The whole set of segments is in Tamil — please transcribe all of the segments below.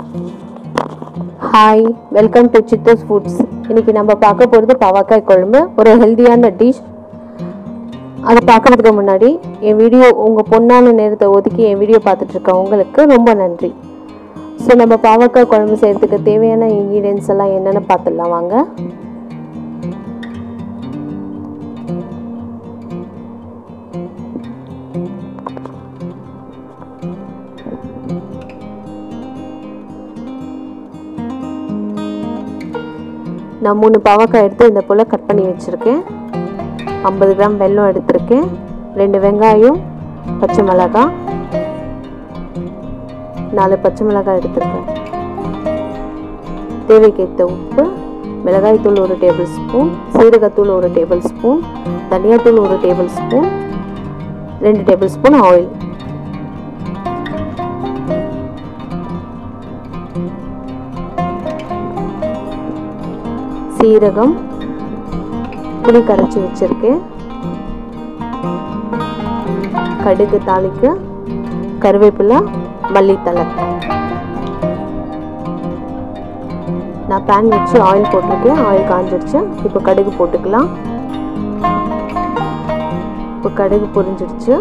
ஹாய் வெல்கம் டு சித்தூஸ் ஃபுட்ஸ் இன்னைக்கு நம்ம பார்க்க போகிறது பாவக்காய் குழம்பு ஒரு ஹெல்தியான டிஷ் அதை பார்க்கறதுக்கு முன்னாடி என் வீடியோ உங்கள் பொண்ணான நேரத்தை ஒதுக்கி என் வீடியோ பார்த்துட்டு இருக்க உங்களுக்கு ரொம்ப நன்றி ஸோ நம்ம பாவக்காய் குழம்பு செய்கிறதுக்கு தேவையான இன்க்ரீடியன்ஸ் எல்லாம் என்னென்னு பார்த்துடலாம் வாங்க நான் மூணு பாவக்காய் எடுத்து இந்த போல் கட் பண்ணி வச்சுருக்கேன் ஐம்பது கிராம் வெல்லம் எடுத்திருக்கேன் ரெண்டு வெங்காயம் பச்சை மிளகாய் நாலு பச்சை மிளகாய் எடுத்திருக்கேன் தேவைக்கேற்ற உப்பு மிளகாய்த்தூள் ஒரு டேபிள் ஸ்பூன் சீரகத்தூள் ஒரு டேபிள் ஸ்பூன் தனியாத்தூள் ஒரு டேபிள் ஸ்பூன் ரெண்டு டேபிள் ஸ்பூன் ஆயில் சீரகம் புளி கரைச்சி வச்சிருக்கேன் கடுகு தாளிக்க கருவேப்பிலை மல்லித்தலை நான் பேன் வச்சு ஆயில் போட்டிருக்கேன் ஆயில் காஞ்சிடுச்சு இப்போ கடுகு போட்டுக்கலாம் இப்போ கடுகு பொரிஞ்சிடுச்சு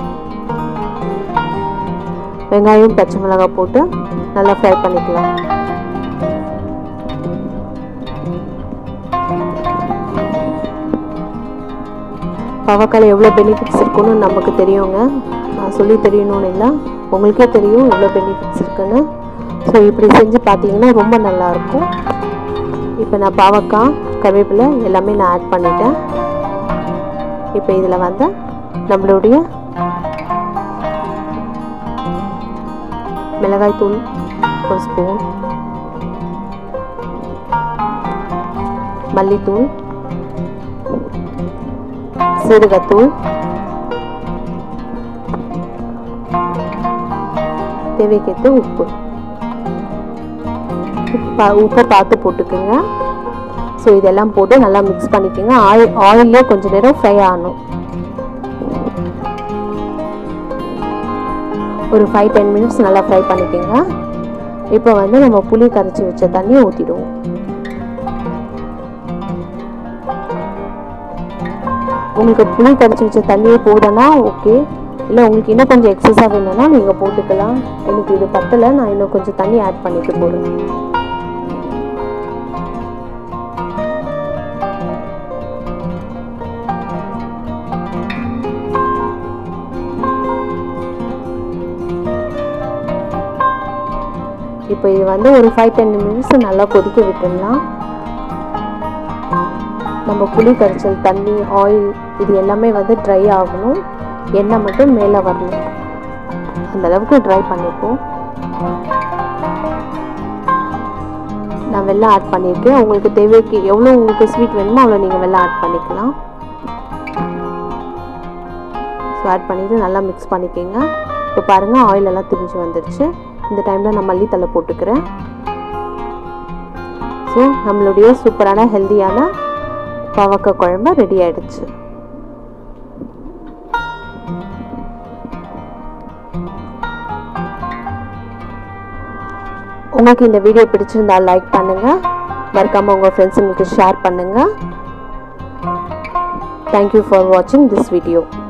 வெங்காயம் பச்சை மிளகாய் போட்டு நல்லா ஃப்ரை பண்ணிக்கலாம் பாவக்காயில் எவ்வளோ பெனிஃபிட்ஸ் இருக்குன்னு நமக்கு தெரியுங்க நான் சொல்லி தெரியணும்னு இல்லை உங்களுக்கே தெரியும் எவ்வளோ பெனிஃபிட்ஸ் இருக்குன்னு ஸோ இப்படி செஞ்சு பார்த்தீங்கன்னா ரொம்ப நல்லாயிருக்கும் இப்போ நான் பாவக்காய் கருவேப்பிலை எல்லாமே நான் ஆட் பண்ணிட்டேன் இப்போ இதில் வந்து நம்மளுடைய மிளகாய்த்தூள் ஒரு ஸ்பூன் மல்லித்தூள் சீரகத்தூள் தேவைக்கேற்ற உப்பு உப்பை உப்பை பார்த்து போட்டுக்கோங்க ஸோ இதெல்லாம் போட்டு நல்லா மிக்ஸ் பண்ணிக்கோங்க ஆயில் ஆயிலே கொஞ்சம் நேரம் ஃப்ரை ஆகணும் ஒரு ஃபைவ் டென் மினிட்ஸ் நல்லா ஃப்ரை பண்ணிக்கோங்க இப்போ வந்து நம்ம புளி கரைச்சி வச்ச தண்ணியை ஊற்றிடுவோம் உங்களுக்கு புளி கரைச்சி வச்ச தண்ணியே போதும்னா ஓகே இல்லை உங்களுக்கு இன்னும் கொஞ்சம் எக்ஸஸாக வேணும்னா நீங்கள் போட்டுக்கலாம் எனக்கு இது பத்தலை நான் இன்னும் கொஞ்சம் தண்ணி ஆட் பண்ணிக்க போகிறேன் இப்போ இது வந்து ஒரு ஃபைவ் டென் மினிட்ஸ் நல்லா கொதிக்க விட்டுடலாம் நம்ம புளி கரைச்சல் தண்ணி ஆயில் இது எல்லாமே வந்து ட்ரை ஆகணும் எண்ணெய் மட்டும் மேலே வரணும் அந்த அளவுக்கு ட்ரை பண்ணிப்போம் நான் வெள்ளம் ஆட் பண்ணியிருக்கேன் உங்களுக்கு தேவைக்கு எவ்வளோ உங்களுக்கு ஸ்வீட் வேணுமோ அவ்வளோ நீங்கள் வெள்ளம் ஆட் பண்ணிக்கலாம் ஸோ ஆட் பண்ணிவிட்டு நல்லா மிக்ஸ் பண்ணிக்கோங்க இப்போ பாருங்கள் ஆயில் எல்லாம் திரிஞ்சு வந்துடுச்சு இந்த டைமில் நான் மல்லித்தலை போட்டுக்கிறேன் ஸோ நம்மளுடைய சூப்பரான ஹெல்த்தியான பாவக்காய் குழம்பு ரெடி ஆயிடுச்சு உங்களுக்கு இந்த வீடியோ பிடிச்சிருந்தா லைக் பண்ணுங்க மறக்காம உங்க ஃப்ரெண்ட்ஸுங்களுக்கு ஷேர் பண்ணுங்க தேங்க்யூ ஃபார் வாட்சிங் திஸ் வீடியோ